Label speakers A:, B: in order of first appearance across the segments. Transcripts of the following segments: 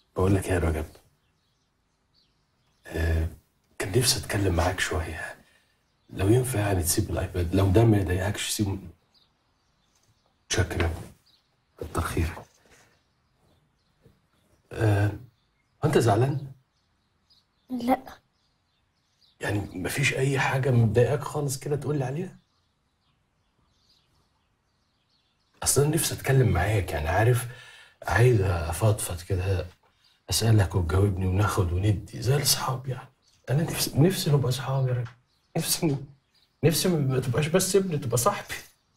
A: بقول لك إيه يا رجب آه كان نفسي اتكلم معاك شويه لو ينفع يعني تسيب الايباد لو ده ما يضايقكش سيبه شكرا كتر خيرك آه انت زعلان
B: لا
A: يعني مفيش اي حاجه مضايقاك خالص كده تقول لي عليها اصل انا نفسي اتكلم معاك يعني عارف عايز افضفض كده اسالك وتجاوبني وناخد وندي زي الاصحاب يعني انا نفسي نفسي نبقى اصحاب يا راجل نفسي نفسي ما تبقاش بس ابني تبقى صاحبي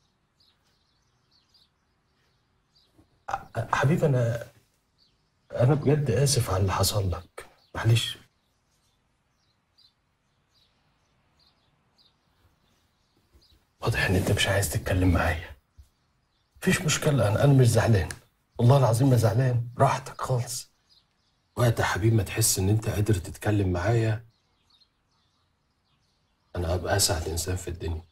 A: ح- حبيبي انا انا بجد اسف على اللي حصل لك معلش واضح ان انت مش عايز تتكلم معايا مفيش مشكلة انا انا مش زعلان والله العظيم ما زعلان راحتك خالص وقت يا حبيبي ما تحس ان انت قادر تتكلم معايا انا هبقى اسعد انسان في الدنيا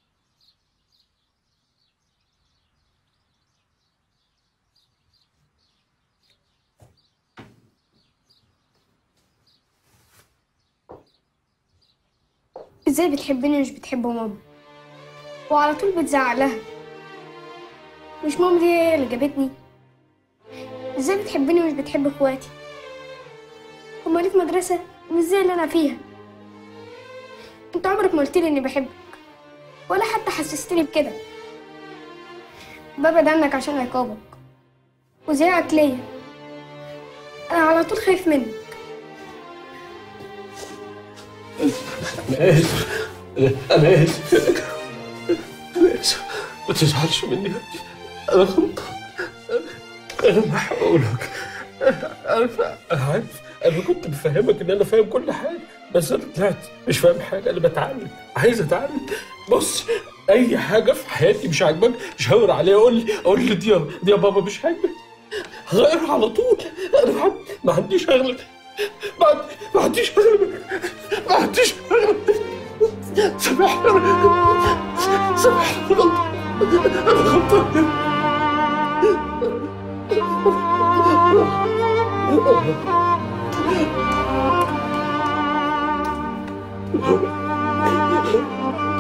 B: ازاي بتحبني مش بتحب ماما وعلى طول بتزعق لها مش ماما دي هي اللي جابتني ازاي بتحبني مش بتحب اخواتي هما ليه في مدرسة مش زي اللي انا فيها انت عمرك ما قلت لي اني بحبك ولا حتى حسستني بكده ببعد عنك عشان عقابك وزيعك ليا انا على طول خايف منك
A: انا اسف انا اسف انا اسف ما تزعلش مني يا ابني انا غلطان انا بحاولك انا فا- أنا عارف انا كنت بفهمك ان انا فاهم كل حاجه بس انا طلعت مش فاهم حاجه انا بتعلم عايز اتعلم بص اي حاجه في حياتي مش عاجباك شاور عليها قول لي قول لي دي يا- دي يا بابا مش عاجبك غيرها على طول انا ما عن- ما عنديش اغلب ما عندي- ما عنديش اغلب ما عنديش اغلب سامحني سامحني انا غلطان انا غلطان